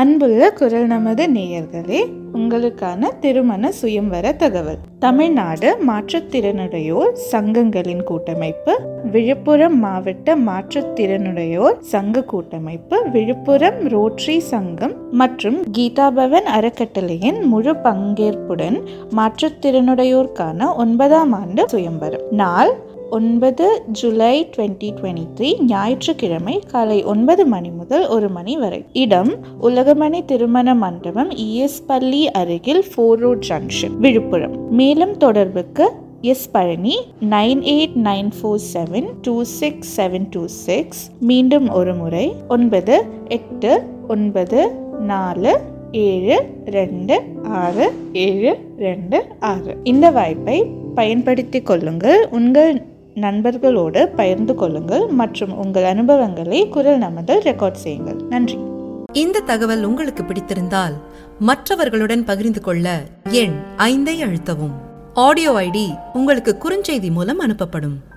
அன்புள்ள குரல் நமது நேயர்களே உங்களுக்கான திருமண சுயம்வர தகவல் தமிழ்நாடு மாற்றுத்திறனுடையோர் சங்கங்களின் கூட்டமைப்பு விழுப்புரம் மாவட்ட மாற்றுத்திறனுடையோர் சங்க கூட்டமைப்பு விழுப்புரம் ரோட்டரி சங்கம் மற்றும் கீதாபவன் அறக்கட்டளையின் முழு பங்கேற்புடன் மாற்றுத்திறனுடையோருக்கான ஒன்பதாம் ஆண்டு சுயம்வரம் நாள் ஒன்பது ஜூலை டுவெண்ட்டி டுவெண்ட்டி த்ரீ ஞாயிற்றுக்கிழமை காலை ஒன்பது மணி முதல் ஒரு மணி வரை இடம் உலகமணி திருமண மண்டபம் இஎஸ் பள்ளி அருகில் ஃபோர் ரோட் ஜங்ஷன் விழுப்புரம் மேலும் தொடர்புக்கு S Palani nine eight nine four seven two six seven two six மீண்டும் ஒரு முறை ஒன்பது எட்டு ஒன்பது நாலு ஏழு ரெண்டு ஆறு ஏழு ரெண்டு ஆறு இந்த வாய்ப்பை பயன்படுத்திக் கொள்ளுங்கள் உங்கள் நண்பர்களோடு பகிர்ந்து கொள்ளுங்கள் மற்றும் உங்கள் அனுபவங்களை குரல் நமதில் ரெக்கார்ட் செய்யுங்கள் நன்றி இந்த தகவல் உங்களுக்கு பிடித்திருந்தால் மற்றவர்களுடன் பகிர்ந்து கொள்ள எண் ஐந்தை அழுத்தவும் ஆடியோ ஐடி உங்களுக்கு குறுஞ்செய்தி மூலம் அனுப்பப்படும்